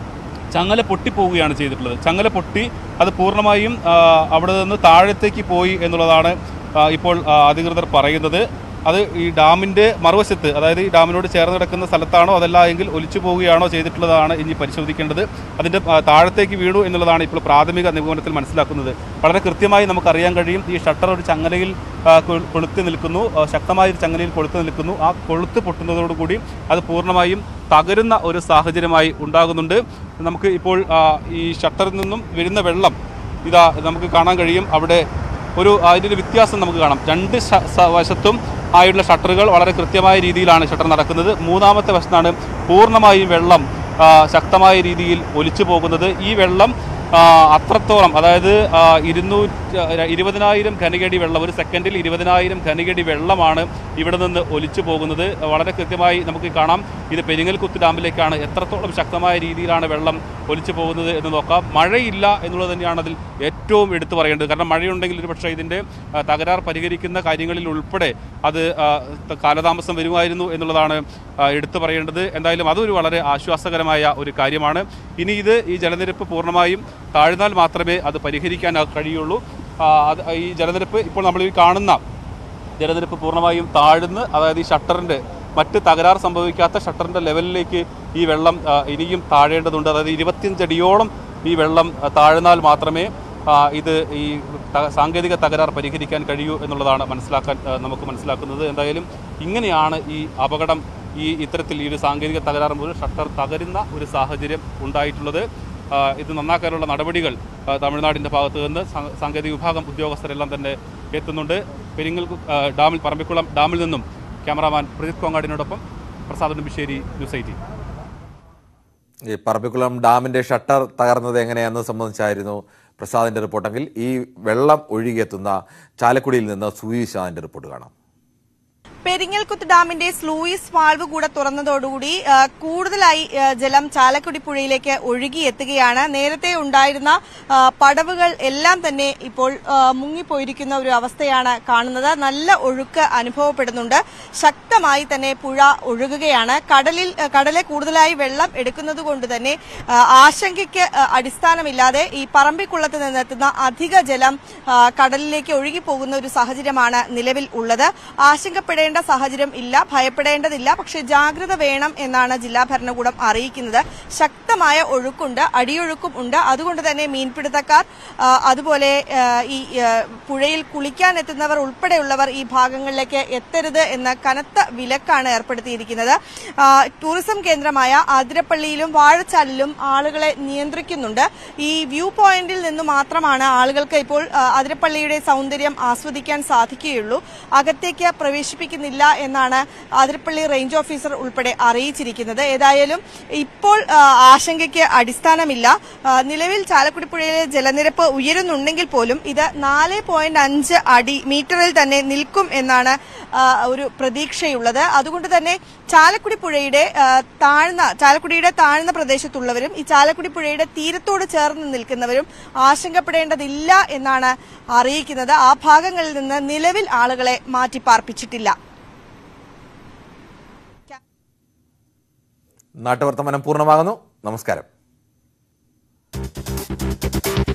ചങ്ങല പൊട്ടിപ്പോവുകയാണ് ചെയ്തിട്ടുള്ളത് ചങ്ങല പൊട്ടി അത് പൂർണ്ണമായും ആ, അവിടെ നിന്ന് താഴത്തേക്ക് പോയി എന്നുള്ളതാണ് ആ, ഇപ്പോൾ ആ, അധികൃതർ പറയുന്നത് അത് ഈ ഡാമിൻ്റെ മറുവശത്ത് അതായത് ഈ ഡാമിനോട് ചേർന്ന് കിടക്കുന്ന സ്ഥലത്താണോ അതല്ല എങ്കിൽ ഒലിച്ചു പോവുകയാണോ ചെയ്തിട്ടുള്ളതാണ് ഇനി പരിശോധിക്കേണ്ടത് അതിൻ്റെ ആ, താഴത്തേക്ക് വീണു എന്നുള്ളതാണ് ഇപ്പോൾ പ്രാഥമിക നിഗമനത്തിൽ മനസ്സിലാക്കുന്നത് വളരെ കൃത്യമായി നമുക്കറിയാൻ കഴിയും ഈ ഷട്ടർ ഒരു ചങ്ങലയിൽ ആ, കൊ- കൊളുത്തി നിൽക്കുന്നു ആ, ശക്തമായ ഒരു ചങ്ങലയിൽ കൊളുത്തി നിൽക്കുന്നു ആ കൊളുത്ത് പൊട്ടുന്നതോടുകൂടി അത് പൂർണ്ണമായും തകരുന്ന ഒരു സാഹചര്യമായി ഉണ്ടാകുന്നുണ്ട് നമുക്ക് ഇപ്പോൾ ആ, ഈ ഷട്ടറിൽ നിന്നും വരുന്ന വെള്ളം ഇതാ നമുക്ക് കാണാൻ കഴിയും അവിടെ ഒരു അതിൻ്റെ ഒരു വ്യത്യാസം നമുക്ക് കാണാം രണ്ട് ശ- സ- വശത്തും ആയുള്ള ഷട്ടറുകൾ വളരെ കൃത്യമായ രീതിയിലാണ് ഷട്ടർ നടക്കുന്നത് മൂന്നാമത്തെ വശത്താണ് പൂർണ്ണമായും വെള്ളം ആ, ശക്തമായ രീതിയിൽ ഒലിച്ചു പോകുന്നത് ഈ വെള്ളം ആ, അത്രത്തോളം അതായത് ആ, ഇരുന്നൂറ്റി ഇരുപതിനായിരം ഘനകടി വെള്ളം ഒരു സെക്കൻഡിൽ ഇരുപതിനായിരം ഘനകടി വെള്ളമാണ് ഇവിടെ നിന്ന് ഒലിച്ചു പോകുന്നത് വളരെ കൃത്യമായി നമുക്ക് കാണാം ഇത് പെരിങ്ങൽകുത്ത് ഡാമിലേക്കാണ് എത്രത്തോളം ശക്തമായ രീതിയിലാണ് വെള്ളം ഒലിച്ചു പോകുന്നത് എന്ന് നോക്കാം മഴയില്ല എന്നുള്ളത് തന്നെയാണ് അതിൽ ഏറ്റവും എടുത്തു പറയേണ്ടത് കാരണം മഴയുണ്ടെങ്കിൽ ഒരു പക്ഷേ ഇതിൻ്റെ ആ, തകരാർ പരിഹരിക്കുന്ന കാര്യങ്ങളിൽ ഉൾപ്പെടെ അത് ആ, ത- കാലതാമസം വരുമായിരുന്നു എന്നുള്ളതാണ് ആ, എടുത്തു പറയേണ്ടത് എന്തായാലും അതൊരു വളരെ ആശ്വാസകരമായ ഒരു കാര്യമാണ് ഇനി ഇത് ഈ ജലനിരപ്പ് പൂർണ്ണമായും താഴ്ന്നാൽ മാത്രമേ അത് പരിഹരിക്കാൻ ആ കഴിയുള്ളൂ ആ, അത് ഈ ജലനിരപ്പ് ഇപ്പോൾ നമ്മൾ ഈ കാണുന്ന ജലനിരപ്പ് പൂർണ്ണമായും താഴ്ന്ന് അതായത് ഈ ഷട്ടറിൻ്റെ മറ്റ് തകരാർ സംഭവിക്കാത്ത ഷട്ടറിൻ്റെ ലെവലിലേക്ക് ഈ വെള്ളം ആ, ഇനിയും താഴേണ്ടതുണ്ട് അതായത് ഇരുപത്തിയഞ്ച് അടിയോളം ഈ വെള്ളം ആ, താഴ്ന്നാൽ മാത്രമേ ആ, ഇത് ഈ ത- സാങ്കേതിക തകരാർ പരിഹരിക്കാൻ കഴിയൂ എന്നുള്ളതാണ് മനസ്സിലാക്കാൻ ആ, നമുക്ക് മനസ്സിലാക്കുന്നത് എന്തായാലും ഇങ്ങനെയാണ് ഈ അപകടം ഈ ഇത്തരത്തിൽ ഈ ഒരു സാങ്കേതിക തകരാർ മൂലം ഷട്ടർ തകരുന്ന ഒരു സാഹചര്യം ഉണ്ടായിട്ടുള്ളത് ആ, ഇത് നന്നാക്കാനുള്ള നടപടികൾ ആ, തമിഴ്നാടിൻ്റെ ഭാഗത്ത് നിന്ന് സാ- സാങ്കേതിക വിഭാഗം ഉദ്യോഗസ്ഥരെല്ലാം തന്നെ എത്തുന്നുണ്ട് പെരിങ്ങൽ ആ, ഡാമിൽ പറമ്പിക്കുളം ഡാമിൽ നിന്നും ക്യാമറാമാൻ പ്രജിത് കോങ്ങാടിനോടൊപ്പം പ്രസാദ് ഉടുമ്പിശ്ശേരി ന്യൂസ് എയ്റ്റീൻ ഈ പറമ്പിക്കുളം ഡാമിന്റെ ഷട്ടർ തകർന്നത് എങ്ങനെയെന്ന് സംബന്ധിച്ചായിരുന്നു പ്രസാദിന്റെ റിപ്പോർട്ടെങ്കിൽ ഈ വെള്ളം ഒഴുകിയെത്തുന്ന ചാലക്കുടിയിൽ നിന്ന് സുയീഷാന്റെ റിപ്പോർട്ട് കാണാം പെരിങ്ങൽകുത്ത് ഡാമിന്റെ സ്ലൂയിസ് വാൾവ് കൂടെ തുറന്നതോടുകൂടി ആ, കൂടുതലായി ആ, ജലം ചാലക്കുടി പുഴയിലേക്ക് ഒഴുകിയെത്തുകയാണ് നേരത്തെ ഉണ്ടായിരുന്ന ആ, പടവുകൾ എല്ലാം തന്നെ ഇപ്പോൾ ആ, മുങ്ങിപ്പോയിരിക്കുന്ന ഒരു അവസ്ഥയാണ് കാണുന്നത് നല്ല ഒഴുക്ക് അനുഭവപ്പെടുന്നുണ്ട് ശക്തമായി തന്നെ പുഴ ഒഴുകുകയാണ് കടലിൽ ആ, കടലെ കൂടുതലായി വെള്ളം എടുക്കുന്നത് കൊണ്ട് തന്നെ ആ, ആശങ്കയ്ക്ക് ആ, അടിസ്ഥാനമില്ലാതെ ഈ പറമ്പിക്കുളത്ത് നിന്നെത്തുന്ന അധിക ജലം ആ, കടലിലേക്ക് ഒഴുകിപ്പോകുന്ന ഒരു സാഹചര്യമാണ് നിലവിൽ ഉള്ളത് ആശങ്കപ്പെടേണ്ട സാഹചര്യം ഇല്ല ഭയപ്പെടേണ്ടതില്ല പക്ഷേ ജാഗ്രത വേണം എന്നാണ് ജില്ലാ ഭരണകൂടം അറിയിക്കുന്നത് ശക്തമായ ഒഴുക്കുണ്ട് അടിയൊഴുക്കും ഉണ്ട് അതുകൊണ്ട് തന്നെ മീൻപിടുത്തക്കാർ ആ, അതുപോലെ ആ, ഈ ആ, പുഴയിൽ കുളിക്കാൻ എത്തുന്നവർ ഉൾപ്പെടെയുള്ളവർ ഈ ഭാഗങ്ങളിലേക്ക് എത്തരുത് എന്ന കനത്ത വിലക്കാണ് ഏർപ്പെടുത്തിയിരിക്കുന്നത് ആ, ടൂറിസം കേന്ദ്രമായ ആതിരപ്പള്ളിയിലും വാഴച്ചാലിലും ആളുകളെ നിയന്ത്രിക്കുന്നുണ്ട് ഈ വ്യൂ പോയിന്റിൽ നിന്ന് മാത്രമാണ് ആളുകൾക്ക് ഇപ്പോൾ ആ, അതിരപ്പള്ളിയുടെ സൗന്ദര്യം ആസ്വദിക്കാൻ സാധിക്കുകയുള്ളൂ അകത്തേക്ക് പ്രവേശിപ്പിക്കുന്നില്ല എന്നാണ് അതിരപ്പള്ളി റേഞ്ച് ഓഫീസർ ഉൾപ്പെടെ അറിയിച്ചിരിക്കുന്നത് ഏതായാലും ഇപ്പോൾ ആ, ആശങ്കയ്ക്ക് അടിസ്ഥാനമില്ല ആ, നിലവിൽ ചാലക്കുടി പുഴയിലെ ജലനിരപ്പ് ഉയരുന്നുണ്ടെങ്കിൽ പോലും ഇത് നാല് പോയിന്റ് അഞ്ച് അടി മീറ്ററിൽ തന്നെ നിൽക്കും എന്നാണ് ആ, ഒരു പ്രതീക്ഷയുള്ളത് അതുകൊണ്ട് തന്നെ ചാലക്കുടി പുഴയുടെ ആ, താഴ്ന്ന ചാലക്കുടിയുടെ താഴ്ന്ന പ്രദേശത്തുള്ളവരും ഈ ചാലക്കുടി പുഴയുടെ തീരത്തോട് ചേർന്ന് നിൽക്കുന്നവരും ആശങ്കപ്പെടേണ്ടതില്ല എന്നാണ് അറിയിക്കുന്നത് ആ ഭാഗങ്ങളിൽ നിന്ന് നിലവിൽ ആളുകളെ മാറ്റിപ്പാർപ്പിച്ചിട്ടില്ല നാട്ടുവർത്തമാനം പൂർണ്ണമാകുന്നു നമസ്കാരം